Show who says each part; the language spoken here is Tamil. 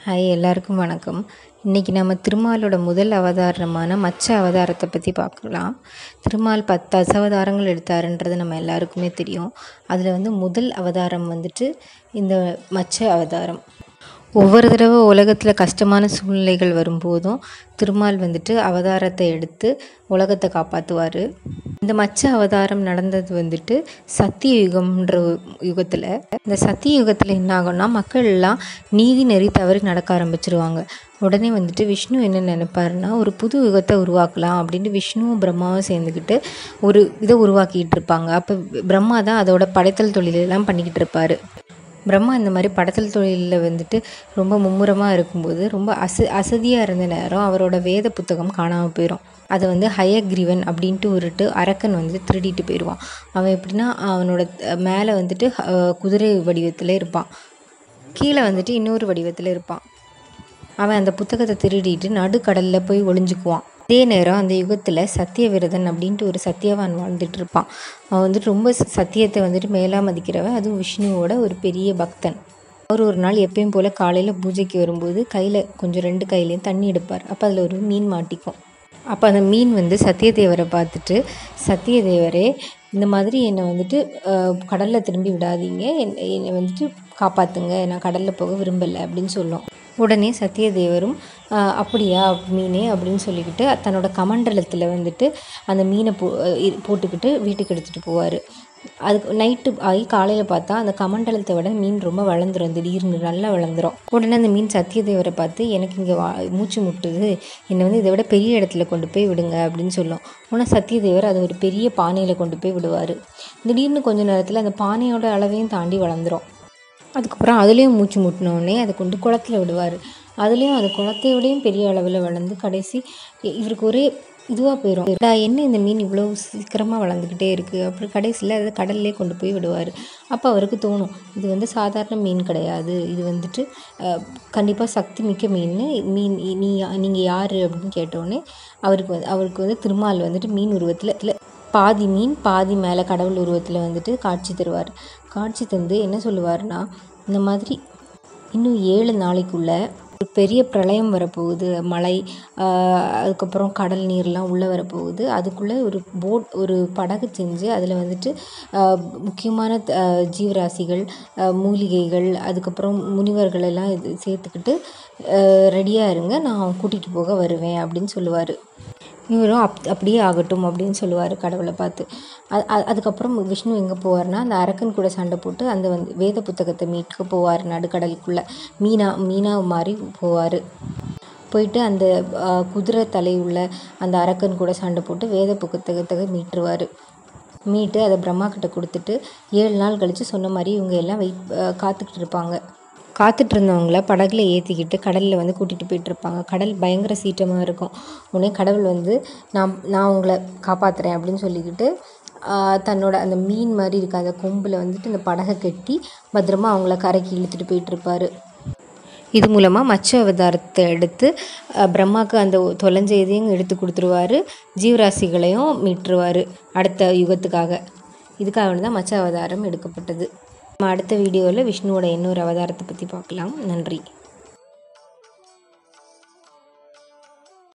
Speaker 1: ஹாய் எல்லாருக்கும் வணக்கம் இன்றைக்கி நம்ம திருமாலோட முதல் அவதாரமான மச்ச அவதாரத்தை பற்றி பார்க்கலாம் திருமால் பத்து தசாவதாரங்கள் எடுத்தாருன்றது நம்ம எல்லாருக்குமே தெரியும் அதில் வந்து முதல் அவதாரம் வந்துட்டு இந்த மச்ச அவதாரம் ஒவ்வொரு தடவை உலகத்தில் கஷ்டமான சூழ்நிலைகள் வரும்போதும் திருமால் வந்துட்டு அவதாரத்தை எடுத்து உலகத்தை காப்பாற்றுவார் இந்த மச்ச அவதாரம் நடந்தது வந்துட்டு சத்திய யுகம்ன்ற யுகத்தில் இந்த சத்திய யுகத்தில் என்ன ஆகும்னா மக்கள் எல்லாம் நீதி நெறி தவறி நடக்க ஆரம்பிச்சிருவாங்க உடனே வந்துட்டு விஷ்ணு என்ன நினைப்பாருன்னா ஒரு புது யுகத்தை உருவாக்கலாம் அப்படின்ட்டு விஷ்ணுவும் பிரம்மாவும் சேர்ந்துக்கிட்டு ஒரு இதை உருவாக்கிட்டு இருப்பாங்க அப்போ பிரம்மா தான் அதோட படைத்தல் தொழிலெல்லாம் பண்ணிக்கிட்டு இருப்பார் பிரம்மா இந்த மாதிரி படத்தல் தொழிலில் வந்துட்டு ரொம்ப மும்முரமாக இருக்கும்போது ரொம்ப அச அசதியாக இருந்த நேரம் அவரோட வேத புத்தகம் காணாமல் போயிடும் அதை வந்து ஹயக்ரீவன் அப்படின்ட்டு ஒருட்டு அரக்கன் வந்து திருடிட்டு போயிடுவான் அவன் எப்படின்னா அவனோட மேலே வந்துட்டு அஹ், குதிரை வடிவத்தில் இருப்பான் கீழே வந்துட்டு இன்னொரு வடிவத்தில் இருப்பான் அவன் அந்த புத்தகத்தை திருடிட்டு நடுக்கடலில் போய் ஒளிஞ்சுக்குவான் அதே நேரம் அந்த யுகத்தில் சத்தியவிரதன் அப்படின்ட்டு ஒரு சத்தியவான் வாழ்ந்துட்டு இருப்பான் அவன் வந்துட்டு ரொம்ப ச- சத்தியத்தை வந்துட்டு மேலா மதிக்கிறவன் அதுவும் விஷ்ணுவோட ஒரு பெரிய பக்தன் அவர் ஒரு நாள் எப்பயும் போல் காலையில் பூஜைக்கு வரும்போது கையில் கொஞ்சம் ரெண்டு கையிலையும் தண்ணி எடுப்பார் அப்போ அதில் ஒரு மீன் மாட்டிக்கும் அப்போ அந்த மீன் வந்து சத்தியதேவரை பார்த்துட்டு சத்தியதேவரே இந்த மாதிரி என்னை வந்துட்டு கடலில் திரும்பி விடாதீங்க என்- என்னை வந்துட்டு காப்பாற்றுங்க நான் கடலில் போக விரும்பலை அப்படின்னு சொல்லும் உடனே சத்தியதேவரும் "ஆஹ், அப்படியா மீனே அப்படின்னு சொல்லிக்கிட்டு தன்னோட கமண்டலத்தில் வந்துட்டு அந்த மீனை போ இ- போட்டுக்கிட்டு வீட்டுக்கு எடுத்துகிட்டு போவார் அதுக்கு நைட்டு ஆகி காலையில் பார்த்தா அந்த கமண்டலத்தை விட மீன் ரொம்ப வளர்ந்துரும் திடீர்னு நல்லா வளர்ந்துரும் உடனே அந்த மீன் சத்தியதேவரை பார்த்து எனக்கு இங்கே வா மூச்சு முட்டுது என்னை வந்து இதை விட பெரிய இடத்துல கொண்டு போய் விடுங்க அப்படின்னு சொல்லும் உடனே சத்தியதேவர் அதை ஒரு பெரிய பானையில் கொண்டு போய் விடுவார் திடீர்னு கொஞ்ச நேரத்தில் அந்த பானையோட அளவையும் தாண்டி வளர்ந்துரும் அதுக்கப்புறம் அதுலேயும் மூச்சு முட்டினோடனே அதை கொண்டு குளத்துல விடுவார் அதுலேயும் அது குளத்தை விடையும் பெரிய அளவில் வளர்ந்து கடைசி இ- இவருக்கு ஒரே இதுவாக போயிடும் "டா, என்ன இந்த மீன் இவ்வளோ சீக்கிரமாக வளர்ந்துக்கிட்டே இருக்குது அப்புறம் கடைசியில் அதை கடல்லே கொண்டு போய் விடுவார் அப்போ அவருக்கு தோணும் இது வந்து சாதாரண மீன் கிடையாது இது வந்துட்டு கண்டிப்பாக சக்தி மிக்க மீன் மீன் இ- நீ நீங்கள் யார் அப்படின்னு கேட்டோடனே அவருக்கு வந்து அவருக்கு வந்து திருமால் வந்துட்டு மீன் உருவத்தில் பாதி மீன் பாதி மேலே கடவுள் உருவத்தில் வந்துட்டு காட்சி தருவார் காட்சி தந்து என்ன சொல்லுவார்னா இந்த மாதிரி இன்னும் ஏழு நாளைக்குள்ள ஒரு பெரிய பிரளயம் வரப்போகுது மழை ஆஹ், அதுக்கப்புறம் கடல் நீர்லாம் உள்ளே வரப்போகுது அதுக்குள்ளே ஒரு போட் ஒரு படகு செஞ்சு அதில் வந்துட்டு ஆஹ், முக்கியமான ஆஹ், ஜீவராசிகள் ஆஹ், மூலிகைகள் அதுக்கப்புறம் முனிவர்கள் எல்லாம் இது சேர்த்துக்கிட்டு ரெடியாக இருங்க நான் கூட்டிகிட்டு போக வருவேன் அப்படின்னு சொல்லுவார் இவரும் அப் அப்படியே ஆகட்டும் அப்படின்னு சொல்லுவார் கடவுளை பார்த்து அ- அ- அதுக்கப்புறம் விஷ்ணு எங்கே போவார்னா அந்த அரக்கன் கூட சண்டை போட்டு அந்த வந்து வேத புத்தகத்தை மீட்க போவார் நடுக்கடலுக்குள்ளே மீனா மீனா மாதிரி போவார் போயிட்டு அந்த ஆ, குதிரை தலை உள்ள அந்த அரக்கன் கூட சண்டை போட்டு வேத புத்தகத்தை மீட்டுருவார் மீட்டு அதை பிரம்மா கிட்ட கொடுத்துட்டு ஏழு நாள் கழித்து சொன்ன மாதிரி இவங்க எல்லாம் வெயிட் காத்துக்கிட்டு இருப்பாங்க காத்துட்டு இருந்தவங்கள படகுல ஏற்றிக்கிட்டு கடலில் வந்து கூட்டிகிட்டு போயிட்டு இருப்பாங்க கடல் பயங்கர சீற்றமாக இருக்கும் உடனே கடவுள் வந்து நான் நான் உங்களை காப்பாற்றுறேன் அப்படின்னு சொல்லிக்கிட்டு ஆஹ், தன்னோட அந்த மீன் மாதிரி இருக்க அந்த கொம்பில் வந்துட்டு இந்த படகை கட்டி பத்திரமா அவங்கள கரைக்கு இழுத்துட்டு போயிட்டு இருப்பாரு இது மூலமாக மச்ச அவதாரத்தை எடுத்து அஹ், பிரம்மாவுக்கு அந்த தொலைஞ்ச இதையும் எடுத்து கொடுத்துருவாரு ஜீவராசிகளையும் மீட்டுருவார் அடுத்த யுகத்துக்காக இதுக்காக தான் மச்ச அவதாரம் எடுக்கப்பட்டது நம்ம அடுத்த வீடியோவில் விஷ்ணுவோட இன்னொரு அவதாரத்தை பற்றி பார்க்கலாம் நன்றி